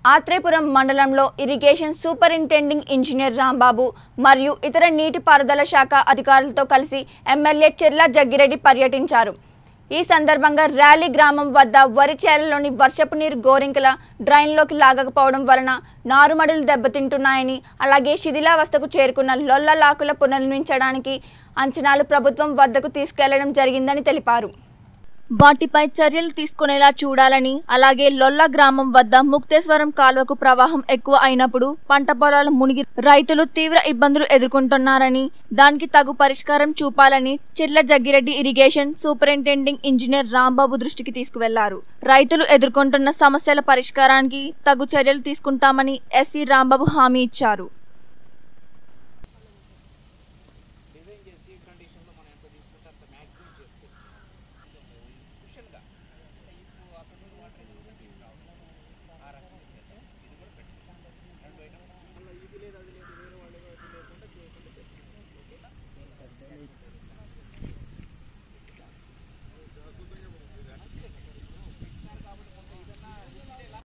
ఆత్రేపురం మండలంలో irrigation superintending engineer Rambabu మరియు ఇతర నీటిపారుదల శాఖ అధికారులతో కలిసి ఎమ్మెల్యే చెర్ల జగ్గిరెడ్డి పర్యటించారు ఈ సందర్భంగా ర్యాలీ గ్రామం వద్ద వరి చేలలోని వర్షపు నీరు గోరింకల డ్రైన్లోకి లాగకపోవడం వలన నారుమడులు దెబ్బతింటున్నాయని అలాగే శిథిలావస్థకు చేరుకున్న లొల్ల లాకుల పునర్నిర్మించడానికి అంచనాలు ప్రభుత్వం వద్దకు తీసుకెళ్లడం జరిగిందని తెలిపారు వాటిపై చర్యలు తీసుకునేలా చూడాలని అలాగే లొల్ల గ్రామం వద్ద ముక్తేశ్వరం కాలువకు ప్రవాహం ఎక్కువ అయినప్పుడు పంట పొలాలు మునిగి రైతులు తీవ్ర ఇబ్బందులు ఎదుర్కొంటున్నారని దానికి తగు పరిష్కారం చూపాలని Chirla Jaggireddy irrigation superintending engineer Rambabu దృష్టికి తీసుకువెళ్లారు రైతులు ఎదుర్కొంటున్న సమస్యల పరిష్కారానికి తగు చర్యలు తీసుకుంటామని ఎస్సీ రాంబాబు హామీ ఇచ్చారు